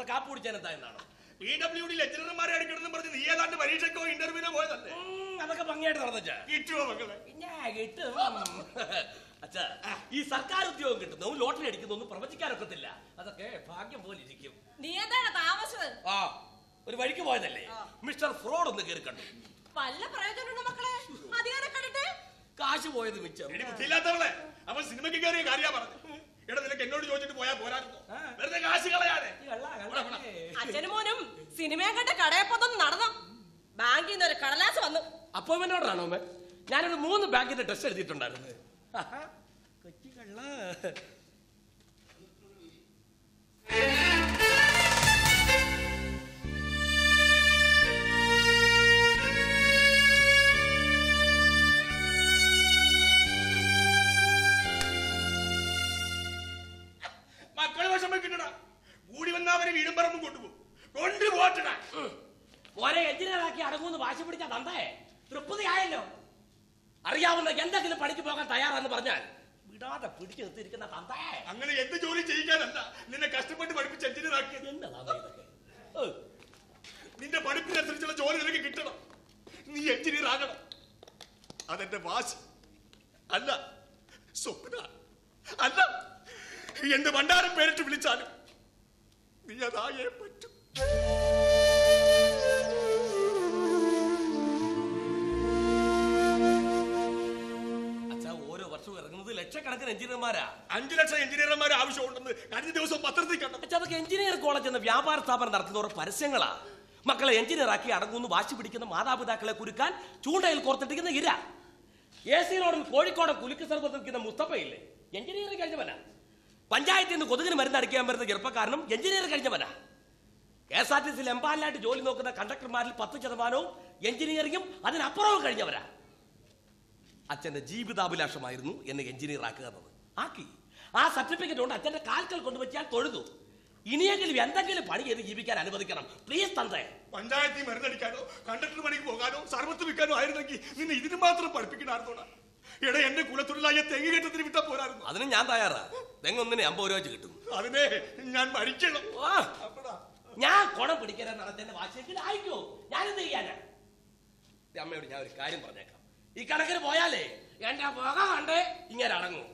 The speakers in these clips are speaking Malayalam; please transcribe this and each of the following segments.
കൂടെ കാപ്പ് കുടിച്ചാനെത്താ എന്നാണോ പി ഡബ്ല്യു ഡി ലെക്ചറർമാരെ അടിക്കണമെന്ന് പറഞ്ഞ് നീ ഏതാണ്ട് പരീക്ഷയ്ക്കോ ഇന്റർവ്യൂവിനോ പോയതല്ലേ ഉം, അതൊക്കെ ഭംഗിയായിട്ട് നടന്നച്ചാ കിട്ടുമോ മക്കളെ പിന്നെ കിട്ടും അച്ഛാ ഈ സർക്കാർ ഉദ്യോഗം കിട്ടുന്നതും ലോട്ടറി അടിക്കുന്നതൊന്നും പ്രവചിക്കാനൊക്കത്തില്ല അതൊക്കെ ഭാഗ്യം പോലെ ഇരിക്കും നീ എന്താണ് താമസിച്ചത് ആ ഒരു വഴിക്ക് പോയതല്ലേ മിസ്റ്റർ ഫ്രോഡ് ഒന്ന് കയറി കണ്ടു വല്ല പ്രയോജനമുണ്ടോ മക്കളെ അധികാരം കണ്ടിട്ട് കാശ് പോയത് മിച്ചം എടി ബുദ്ധിയില്ലാത്തവളെ അവൻ സിനിമയ്ക്ക് കയറിയ കാര്യാ പറഞ്ഞു എടാ നിനക്ക് എന്നോട് ചോദിച്ചിട്ട് പോയാ പോരായിരുന്നോ വെറുതെ കാശ് കളയാതെ ഈ കള്ള, കള്ള. അച്ഛനും മോനും സിനിമയും കണ്ട് കടയിൽ പോന്നു നടന്നു ബാങ്കിൽ നിന്ന് ഒരു കടലാസ് വന്നു അപ്പോയിന്റോടാണോ അമ്മ ഞാനൊരു മൂന്ന് ബാങ്കിന്റെ ടെസ്റ്റ് എഴുതിയിട്ടുണ്ടായിരുന്നു ആഹാ, കൊച്ചു കള്ള മക്കളെ വിഷമിക്കണ്ടടാ കൂടി വന്നവരെ വീടും പറമ്പും കൊണ്ടുപോകും കൊണ്ടുപോട്ടടാ മോനെ എഞ്ചിനീയറാക്കി അടങ്ങുമെന്ന് വാശി പിടിച്ച തന്തേ തൃപ്തിയായല്ലോ അറിയാവുന്ന എന്തെങ്കിലും പണിക്ക് പോകാൻ തയ്യാറാന്ന് പറഞ്ഞാൽ വിടാതെ പിടിച്ചു നിർത്തിയിരിക്കുന്ന തന്തേ അങ്ങനെ എന്ത് ജോലി ചെയ്യിക്കാനല്ല നിന്നെ കഷ്ടപ്പെട്ട് പഠിപ്പിച്ച് എഞ്ചിനീയർ ആക്കിയത് എന്നതാണ് ഇതൊക്കെ ഏ, നിന്റെ പഠിപ്പിനനുസരിച്ചുള്ള ജോലി നിനക്ക് കിട്ടണം നീ എഞ്ചിനീയർ ആകണം അതെന്റെ വാശി അല്ല സ്വപ്ന അല്ല എന്റെ ഭണ്ഡാരം പേരിട്ട് വിളിച്ചാലും നീ അതായേ പറ്റും അച്ഛാ ഓരോ വർഷവും ഇറങ്ങുന്നത് ലക്ഷക്കണക്കിന് എഞ്ചിനീയർമാരാ അഞ്ചു ലക്ഷം എഞ്ചിനീയർമാർ ആവശ്യമുണ്ടെന്ന് കഴിഞ്ഞ ദിവസം പത്രത്തിൽ കണ്ടത് അച്ഛാ അതൊക്കെ എഞ്ചിനീയർ കോളേജ് എന്ന വ്യാപാര സ്ഥാപനം നടത്തുന്നവർ പരസ്യങ്ങളാ മക്കളെ എഞ്ചിനീയറാക്കി അടങ്ങുന്നു വാശി പിടിക്കുന്ന മാതാപിതാക്കളെ കുരുക്കാൻ ചൂണ്ടയിൽ കോർത്തിട്ടിരിക്കുന്ന ഇര എ സി റോഡിൽ കോഴിക്കോട് കുലുക്ക് സർവത്ത് നിൽക്കുന്ന മുസ്തഫയില്ലേ എഞ്ചിനീയറിംഗ് കഴിഞ്ഞവനാ പഞ്ചായത്തിൽ നിന്ന് കൊതുകിന് മരുന്ന് അടിക്കാൻ വരുന്ന ചെറുപ്പക്കാരനും എഞ്ചിനീയർ കഴിഞ്ഞവനാ കെ എസ് ആർ ടി സിയിൽ എംപാലിനായിട്ട് ജോലി നോക്കുന്ന കണ്ടക്ടർമാരിൽ പത്ത് ശതമാനവും എഞ്ചിനീയറിംഗും അതിനപ്പുറവും കഴിഞ്ഞവരാ അച്ഛന്റെ ജീവിതാഭിലാഷമായിരുന്നു എന്നെ എഞ്ചിനീയർ ആക്കുക എന്നത് ആക്കി ആ സർട്ടിഫിക്കറ്റ് കൊണ്ട് അച്ഛന്റെ കാൽക്കൽ കൊണ്ടുവച്ചാൽ തൊഴുതു ഇനിയെങ്കിലും എന്തെങ്കിലും പണി ചെയ്ത് ജീവിക്കാൻ അനുവദിക്കണം പ്ലീസ് തന്തേ പഞ്ചായത്തിൽ മരുന്നടിക്കാനോ കണ്ടക്ടർ പണിക്ക് പോകാനോ സർവത്ത് വിൽക്കാനോ ആയിരുന്നെങ്കിൽ നിന്നെ ഇതിന് മാത്രം പഠിപ്പിക്കണായിരുന്നോടാ എടാ എന്റെ കുലത്തൊഴിലായ തെങ്ങ് കെട്ടത്തിന് വിട്ടാ പോരായിരുന്നു അതിന് ഞാൻ തയ്യാറാ തെങ്ങൊന്നിന് അമ്പത് രൂപ വെച്ച് കിട്ടും അതിനെ ഞാൻ മരിക്കണം ആ, ഞാൻ കുണം പിടിക്കാനെന്നാണ് അച്ഛന്റെ വാശിയെങ്കിൽ ആയിക്കോ ഞാനെന്ത് ചെയ്യാനാ ദേ അമ്മയോട് ഞാൻ ഒരു കാര്യം പറഞ്ഞേക്കാം ഈ കണക്കിന് പോയാലേ എന്റെ പുക കണ്ട് ഇങ്ങനെ അടങ്ങും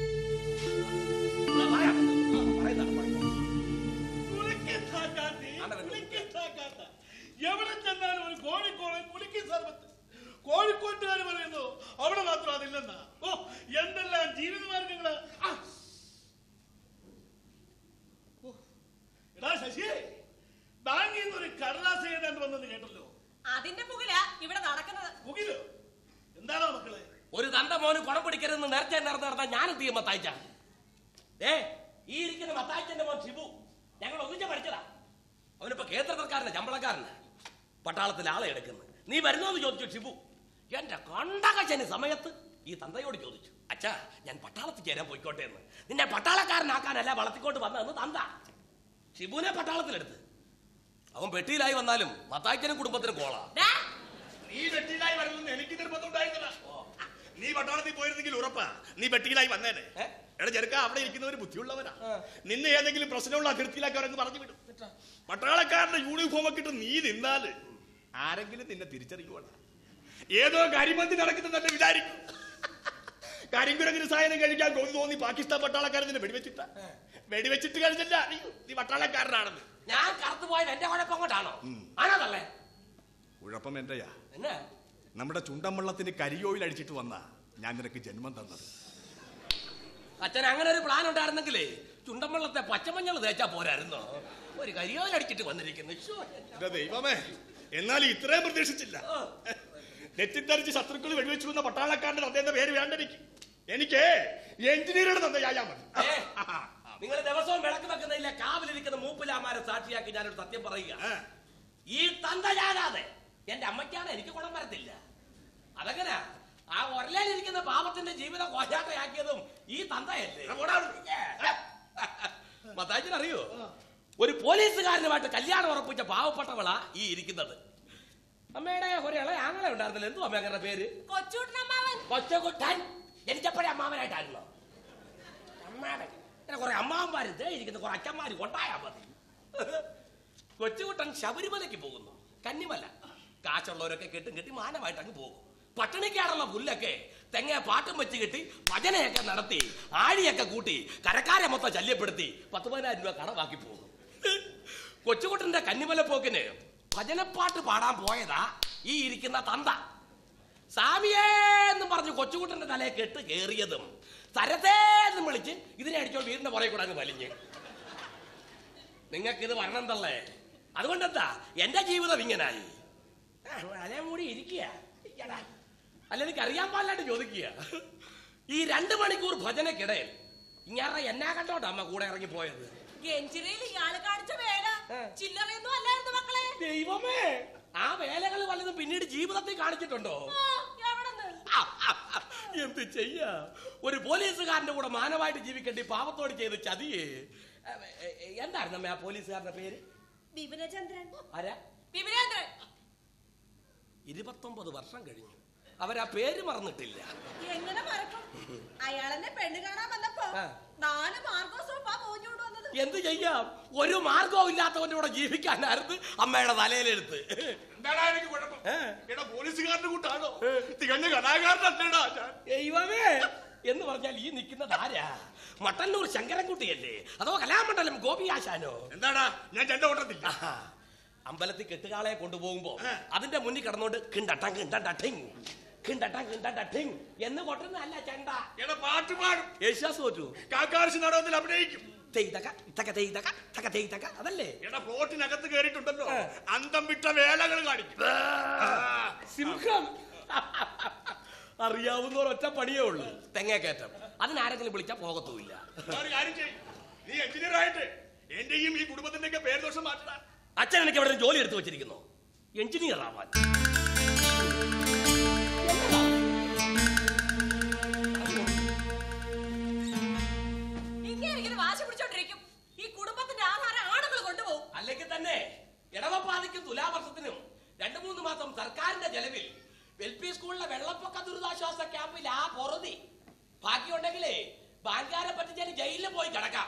പറയാം. പറയുന്നതാണ് പറയുന്നത്. എവിടെ ചെന്നാലും ഒരു കോഴിക്കോട് കുലുക്കി സർബത്ത് കോഴിക്കോട്ടുകാർ പറയുന്നു അവിടെ മാത്രം അതില്ലെന്നാ ഓ എന്തെല്ലാം ജീവിതമാർഗങ്ങള് ആ. ഓ, എടാ ശശി ബാങ്കിൽ നിന്ന് ഒരു കടലാസ് എഴുതാൻ വന്നെന്ന് കേട്ടല്ലോ അതിന്റെ പുകില ഇവിടെ നടക്കുന്നത് മുകിലോ എന്താണോ മക്കളെ ഒരു തന്റെ മോന് കുണം പിടിക്കരുതെന്ന് നേരത്തെ നടന്ന നടത്താൻ ഞാൻ എന്ത് ചെയ്യും മത്തായിച്ച ഏ ഈ ഇരിക്കുന്ന മത്തായിച്ചന്റെ മോൻ ഷിബു ഞങ്ങൾ ഒന്നിച്ച് പഠിച്ചതാ അവനിപ്പോ കേന്ദ്ര സർക്കാരിന്റെ ശമ്പളക്കാരന് പട്ടാളത്തിൽ ആളെ എടുക്കുന്നു നീ വരുന്നോന്ന് ചോദിച്ചു ഷിബു എന്റെ കണ്ടകശന് സമയത്ത് ഈ തന്തയോട് ചോദിച്ചു അച്ഛാ ഞാൻ പട്ടാളത്തിൽ ചേരാൻ പോയിക്കോട്ടെ എന്ന് നിന്നെ പട്ടാളക്കാരനാക്കാനല്ല വളർത്തിക്കൊണ്ട് വന്നതെന്ന് തന്ത ഷിബുവിനെ പട്ടാളത്തിലെടുത്ത് അവൻ പെട്ടിയിലായി വന്നാലും മത്തായിച്ചനും കുടുംബത്തിനും കോളാ ഡാ, നീ വെട്ടിയിലായി വരണമെന്ന് എനിക്ക് നിർബന്ധം ഉണ്ടായിരുന്നില്ല നീ പട്ടാളത്തിൽ പോയിരുന്നെങ്കിൽ ഉറപ്പാ നീ വെട്ടിയിലായി വന്നേനെ ഏ? എടാ ചെറുക്ക അവിടെ ഇരിക്കുന്നവര് ബുദ്ധിയുള്ളവരാ നിന്നെ ഏതെങ്കിലും പ്രശ്നമുള്ള അതിർത്തിയിലാക്കി അവരങ്ങ് പറഞ്ഞു വിടും പട്ടാളക്കാരന്റെ യൂണിഫോം ഒക്കെ ഇട്ട് നീ നിന്നാല് ആരെങ്കിലും നിന്നെ തിരിച്ചറിയുവാണ് ഏതോ കരിമന്തി നടക്കുന്ന തന്നെ വിചാരിക്കും കരിങ്കുരങ്ങിന് സായനം കഴിക്കാൻ കൊതി തോന്നി പാകിസ്ഥാൻ പട്ടാളക്കാരൻ നിന്നെ വെടിവെച്ചിട്ട വെടിവെച്ചിട്ട് കഴിഞ്ഞില്ല നീ നീ പട്ടാളക്കാരനാണെന്ന് ഞാൻ കറുത്തു പോയത് എന്റെ കുഴപ്പം കൊണ്ടാണോ ആണോന്നല്ലേ കുഴപ്പം എന്റെയാ എന്നാ നമ്മുടെ ചുണ്ടൻവള്ളത്തിന് കരിയോയിൽ അടിച്ചിട്ട് വന്ന ഞാൻ നിനക്ക് ജന്മം തന്നത് അച്ഛൻ അങ്ങനെ ഒരു പ്ലാൻ ഉണ്ടായിരുന്നെങ്കിലേ ചുണ്ടൻവെള്ളത്തെ പച്ചമഞ്ഞൾ തേച്ചാ പോരായിരുന്നോ ഒരു കരിയോലടിച്ചിട്ട് വന്നിരിക്കുന്നു ശ്ശോ, എന്റെ ദൈവമേ എന്നാൽ ഇത്രയും പ്രതീക്ഷിച്ചില്ല തെറ്റിദ്ധരിച്ച് ശത്രുക്കൾ വെടിവെച്ചു വന്ന പട്ടാളക്കാരന്റെ തന്തേന്റെ പേര് വേണ്ട എനിക്ക് എനിക്ക് എഞ്ചിനീയറുടെ തന്തയായാ മതി ഏ, നിങ്ങൾ ദിവസവും വിളക്ക് വെക്കുന്നില്ല കാവിലിരിക്കുന്ന മൂപ്പിലാമാരെ സാക്ഷിയാക്കി ഞാനൊരു സത്യം പറയുക ആ. ഈ തന്ത ഞാനാതെ എന്റെ അമ്മയ്ക്കാണ് എനിക്ക് ഗുണം വരത്തില്ല അതെങ്ങനാ ആ ഒരലിരിക്കുന്ന പാപത്തിന്റെ ജീവിതം കോശാട്ടയാക്കിയതും ഈ തന്തയല്ലേ മത്താച്ചൻ അറിയോ ഒരു പോലീസുകാരനുമായിട്ട് കല്യാണം ഉറപ്പിച്ച പാവപ്പെട്ടവളാ ഈ ഇരിക്കുന്നത് അമ്മയുടെ ഒരു ഇളയ ആങ്ങളെ ഉണ്ടായിരുന്നില്ല എന്തോ അമ്മ അങ്ങനെ പേര് കൊച്ചൂട്ടനമ്മാവൻ കൊച്ചുകുട്ടൻ എനിക്കപ്പോഴേ അമ്മാവനായിട്ടായിരുന്നോ അമ്മാവൻ ഇങ്ങനെ കുറെ അമ്മാവന്മാര് ദേ ഇരിക്കുന്ന കുറെ അച്ഛന്മാര് കൊണ്ടായാ മതി കൊച്ചുകുട്ടൻ ശബരിമലയ്ക്ക് പോകുന്നു കന്നിമല കാശുള്ളവരൊക്കെ കെട്ടും കെട്ടി മാനമായിട്ട് അങ്ങ് പോകും പട്ടിണിക്കാറുള്ള പുല്ലൊക്കെ തെങ്ങ പാട്ടും വെച്ച് കെട്ടി ഭജനയൊക്കെ നടത്തി ആഴിയൊക്കെ കൂട്ടി കരക്കാരെ മൊത്തം ശല്യപ്പെടുത്തി പത്ത് പതിനായിരം രൂപ കടമാക്കി പോകും കൊച്ചുകുട്ടന്റെ കന്നിമല പോക്കിന് ഭജനപ്പാട്ട് പാടാൻ പോയതാ ഈ ഇരിക്കുന്ന തന്ത സ്വാമിയേ എന്ന് പറഞ്ഞ് കൊച്ചുകുട്ടന്റെ തലയെ കെട്ട് കേറിയതും തരത്തേ എന്ന് വിളിച്ച് ഇതിനെ അടിച്ചോ വീടിന്റെ പുറകെ കൂടെ അങ്ങ് വലിഞ്ഞ് നിങ്ങൾക്ക് ഇത് വരണം തള്ളേ അതുകൊണ്ടെന്താ എന്റെ ജീവിതം ഇങ്ങനായി ആ, അതേ കൂടി ഇരിക്കുക അല്ല എനിക്ക് അറിയാൻ പാടില്ലാണ്ട് ചോദിക്കുക ഈ രണ്ട് മണിക്കൂർ ഭജനക്കിടയിൽ ഇങ്ങനെ എന്നാ കണ്ടോട്ടാ അമ്മ കൂടെ ഇറങ്ങി പോയത് എഞ്ചിനയിൽ ഇയാള് കാണിച്ച വേല ആ. ചില്ലറയൊന്നും അല്ലായിരുന്നു മക്കളെ ദൈവമേ ആ വേലകൾ വല്ലതും പിന്നീട് ജീവിതത്തിൽ കാണിച്ചിട്ടുണ്ടോ ആ, എവിടുന്ന്? എന്ത് ചെയ്യാ ഒരു പോലീസുകാരന്റെ കൂടെ മാനമായിട്ട് ജീവിക്കേണ്ടി പാവത്തോട് ചെയ്ത് ചതിയേ എ, എ, എ, എന്തായിരുന്നു അമ്മ ആ പോലീസുകാരന്റെ പേര് വിപിനചന്ദ്രൻ ആരാ വിപിനേന്ദ്രൻ ഇരുപത്തൊമ്പത് വർഷം കഴിഞ്ഞു അവരാ പേര് മറന്നിട്ടില്ല എങ്ങനെ മറക്കും അയാളെന്നെ പെണ്ണ് കാണാൻ വന്നപ്പോ ആ. നാല് മാർഗോ സോപ്പാ പോഞ്ഞോണ്ട് വന്നത് എന്ത് ചെയ്യാം ഒരു മാർഗവും ഇല്ലാത്തവന്റെ കൂടെ ജീവിക്കാനായിരുന്നു അമ്മയുടെ തലയിലെടുത്ത് എന്താടാ എനിക്ക് കുഴപ്പം ഏ. എടാ പോലീസുകാരന്റെ കൂട്ടാണോ തികഞ്ഞ കലാകാരനല്ലേടാ ഞാൻ ദൈവമേ എന്ന് പറഞ്ഞാൽ ഈ നിൽക്കുന്നത് ആരാ മട്ടന്നൂർ ശങ്കരൻകുട്ടിയല്ലേ അതോ കലാമണ്ഡലം ഗോപിയാശാനോ എന്താടാ ഞാൻ ചെണ്ട ഓട്ടത്തില്ല ആഹാ. അമ്പലത്തിൽ കെട്ടുകാളെ കൊണ്ടുപോകുമ്പോ അതിന്റെ മുന്നിൽ കിടന്നോണ്ട് കിണ്ടട്ടം കിണ്ടട്ടിങ് കിണ്ടട്ടം കിണ്ടട്ടിങ് എന്ന് കൊട്ടുന്നതല്ല ചെണ്ട എടാ പാട്ട് പാടും യേശുദാസ് തോറ്റു കാക്കാർശി നാടകത്തിൽ അഭിനയിക്കും തെയ്തക തക തെയ്തക തക തെയ്തക അതല്ലേ എടാ പ്ലോട്ടിനകത്ത് കയറിയിട്ടുണ്ടല്ലോ ഏ. അന്തം വിട്ട വേലകൾ കാണിക്കും ആ. സിംഹം അറിയാവുന്ന ഒറ്റ പണിയേ ഉള്ളൂ തെങ്ങേക്കയറ്റം അതിനാരെങ്കിലും വിളിച്ചാൽ പോകത്തുമില്ല ഒരു കാര്യം ചെയ്യ്. നീ എഞ്ചിനീയർ ആയിട്ട് എന്റെയും ഈ കുടുംബത്തിന്റെ ഒക്കെ പേർദോഷം മാറ്റടാ അച്ഛൻ എനിക്ക് അവിടെ ജോലി എടുത്തു വെച്ചിരിക്കുന്നു എഞ്ചിനീയർ ആവാൻ എന്നതാ? ഇങ്ങനെ ഇങ്ങനെ വാശി പിടിച്ചോണ്ടിരിക്കും ഈ കുടുംബത്തിന്റെ ആഹാരം ആണുങ്ങൾ കൊണ്ടുപോകും അല്ലെങ്കിൽ തന്നെ ഇടവപ്പാതിക്കും തുലാവർഷത്തിനും രണ്ടു മൂന്ന് മാസം സർക്കാരിന്റെ ചെലവിൽ എൽ പി സ്കൂളിലെ വെള്ളപ്പൊക്ക ദുരിതാശ്വാസ ക്യാമ്പിൽ ആ പൊറുതി ബാക്കിയുണ്ടെങ്കിലേ ബാങ്കുകാരെ പറ്റിച്ചാൽ ജയിലിൽ പോയി കിടക്കാം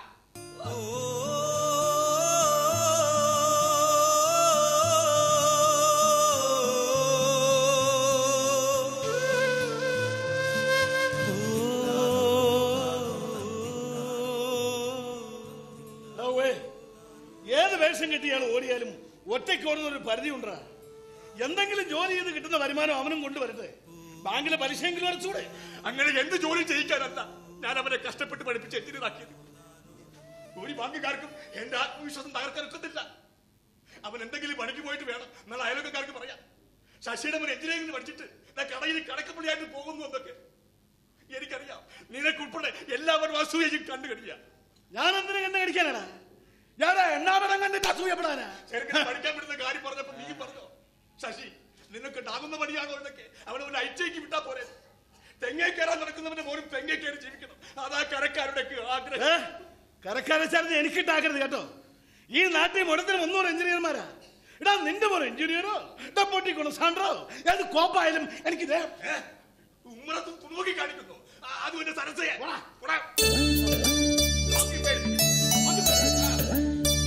ഔവ്വേ, ഏത് വേഷം കെട്ടിയാൽ ഓടിയാലും ഒറ്റയ്ക്ക് ഓടുന്ന ഒരു പരിധി ഉണ്ടാ എന്തെങ്കിലും ജോലി ചെയ്ത് കിട്ടുന്ന വരുമാനം അവനും കൊണ്ടുവരട്ടെ ബാങ്കിലെ പലിശയെങ്കിലും അടച്ചൂടെ അങ്ങനെ എന്ത് ജോലി ചെയ്യിക്കാനല്ല ഞാൻ അവനെ കഷ്ടപ്പെട്ട് പഠിപ്പിച്ച് എഞ്ചിനീയർ ആക്കിയത് ഒരു ബാങ്കുകാർക്കും എന്റെ ആത്മവിശ്വാസം തകർക്കാൻ ഒക്കത്തില്ല അവൻ എന്തെങ്കിലും പണിക്ക് പോയിട്ട് വേണം എന്നാൽ അയൽവക്കക്കാർക്ക് പറയാം ശശിയുടെ അവൻ എഞ്ചിനീയറിംഗ് പഠിച്ചിട്ട് ദാ കടയിൽ കടക്കപ്പള്ളിയായിട്ട് പോകുന്നു എന്നൊക്കെ എനിക്കറിയാം നിനക്കുൾപ്പെടെ എല്ലാവരും അസൂയയും കണ്ടു കഴിയാ ഞാൻ എന്തിനു കണ്ണു കടിക്കാനാണ് ഞാൻ എണ്ണാപടം കണ്ടിട്ട് അസൂയപ്പെടാനാ ചെറുക്കനെ പഠിക്കാൻ വിടുന്ന കാര്യം പറഞ്ഞപ്പോ നീ പറഞ്ഞോ ശശി നിനക്ക് ഉണ്ടാകുന്ന പണിയാണോ എന്നൊക്കെ അവനെ ഒരു ഐറ്റയ്ക്ക് വിട്ടാ പോരെ തെങ്ങേ കയറാൻ നടക്കുന്നവന്റെ മോനും തെങ്ങേ കയറി ജീവിക്കണം അതാ കരക്കാരുടെ ആഗ്രഹം ഏ കരക്കാരെ ചാർജ് എനിക്കിട്ടാക്കരുത് കേട്ടോ ഈ നാട്ടിൽ മുടത്തിന് മുന്നൂറ് എഞ്ചിനീയർമാരാ ഇടാ നിന്റെ പോലെ എഞ്ചിനീയറോ ഡെപ്പോട്ടി കൊണസാൻഡറോ ഏത് കോപ്പായാലും എനിക്ക് ദേ ഉമ്മറത്തും തുണുകി കാണിക്കുന്നു ആ, അതും എന്റെ സരസയെ പോടാ. പോടാ. നോക്കി പേടി. നോക്കി പേടി. ആ.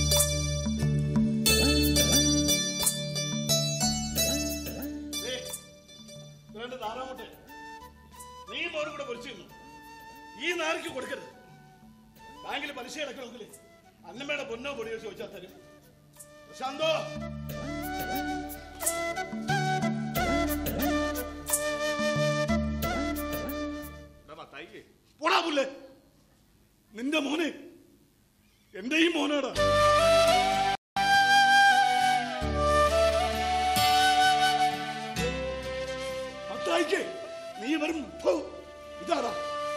ദേ, രണ്ട് താറാമുട്ടെ നീ മോനും കൂടെ പൊരിച്ചു തിന്നു ഈ നാരിക്ക് കൊടുക്കരുത് ബാങ്കിൽ പലിശ അടക്കണമെങ്കിൽ അന്നമ്മയുടെ പൊന്നോ പൊടിയോ ചോദിച്ചാൽ തരും പ്രശാന്തോ എടാ, മത്തായിക്ക്. പോടാ പുല്ലേ നിന്റെ മോനെ എന്റെയും മോനാടാ മത്തായിക്ക് നീ വരും ഫു, ഇതാടാ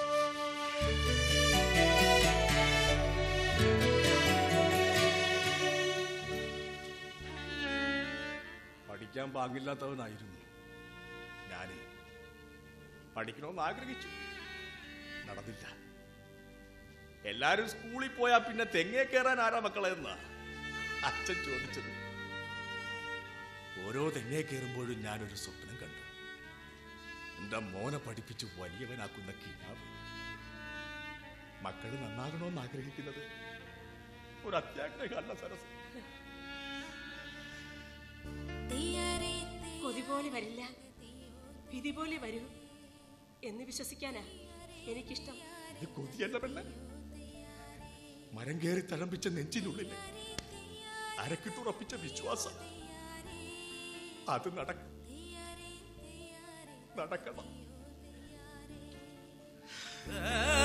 പഠിക്കാൻ പാങ്ങില്ലാത്തവനായിരുന്നു ഞാന് പഠിക്കണമെന്ന് ആഗ്രഹിച്ചു നടന്നില്ല എല്ലാരും സ്കൂളിൽ പോയാ പിന്നെ തെങ്ങേ കയറാൻ ആരാ മക്കളെ എന്നാ അച്ഛൻ ചോദിച്ചത് ഓരോ തെങ്ങേ കയറുമ്പോഴും ഞാനൊരു സ്വപ്നം കണ്ടു എന്റെ മോനെ പഠിപ്പിച്ച് വലിയവനാക്കുന്ന കിനാവ് മക്കള് നന്നാകണമെന്ന് ആഗ്രഹിക്കുന്നത് ഒരു അത്യാഗ്രഹമല്ല സരസ് പോലെ വരില്ല വിധി പോലെ വരൂ എന്ന് വിശ്വസിക്കാനാ എനിക്കിഷ്ടം ഇത് കൊതിയല്ല പെണ്ണെ മരം കയറി തഴമ്പിച്ച നെഞ്ചിനുള്ളില് അരക്കിട്ടുറപ്പിച്ച വിശ്വാസം അത് നടക്കും നടക്കണം ആ